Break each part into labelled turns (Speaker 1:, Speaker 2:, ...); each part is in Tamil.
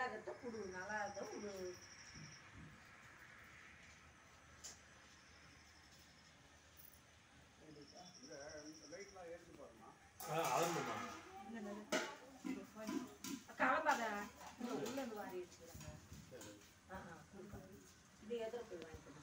Speaker 1: இருக்கிறத குடு நல்லா இருக்கிறத குடு கிளம்பாத உள்ள இருந்து வாரி வச்சுக்கிறாங்க ஆ ஆ கொடுப்பா. இது எதிர போய் வாங்கிக்கணும்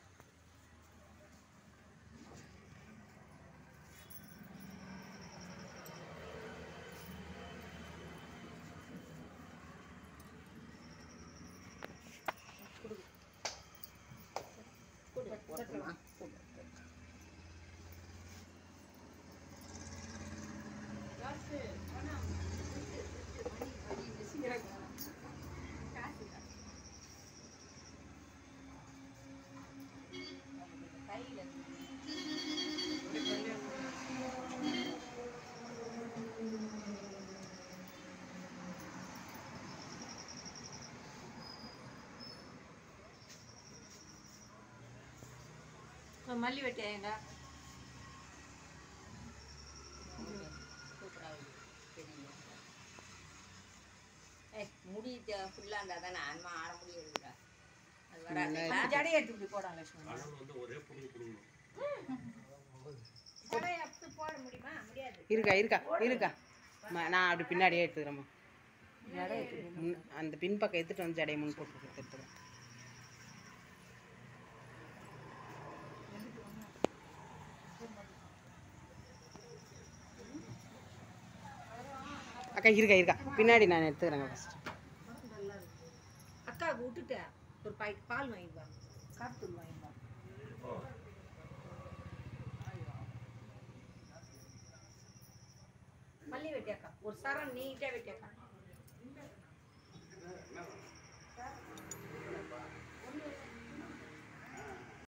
Speaker 1: கையில் மல்லி வெட்டியாங்க
Speaker 2: முடி ஃபுல்லாக இருந்தால் தானே அன்மா ஆட முடியாதுடா அது வராது
Speaker 1: ஜடையை எடுத்து இப்படி போடாங்க லட்சுமி
Speaker 3: கடவுள் வந்து ஒரே புடுங்கு புடுங்கணும்
Speaker 2: ஜடையை அப்படி போட முடியுமா முடியாது
Speaker 4: இருக்கா இருக்கா இருக்கா ம- நான் அப்படி பின்னாடியே எடுத்துக்கிறேம்மா
Speaker 1: ஜடை எடுத்து
Speaker 4: முன் அந்த பின்பக்கம் எடுத்துட்டு வந்து ஜடையை முன் போட்டு எடுத்துக்கிறேன் அக்கா இருக்கா இருக்கா பின்னாடி நான் எடுத்துக்கிறேங்க ஃபஸ்ட்டு
Speaker 1: நல்லா இருக்கு அக்காவுக்கு விட்டுட்டேன் ஒரு பாக்கெட் பால் வாங்கிட்டு வா காத்தூள் வாங்கிட்டு வா மல்லி வெட்டியாக்கா ஒரு சரம் நீட்டா வெட்டியாக்கா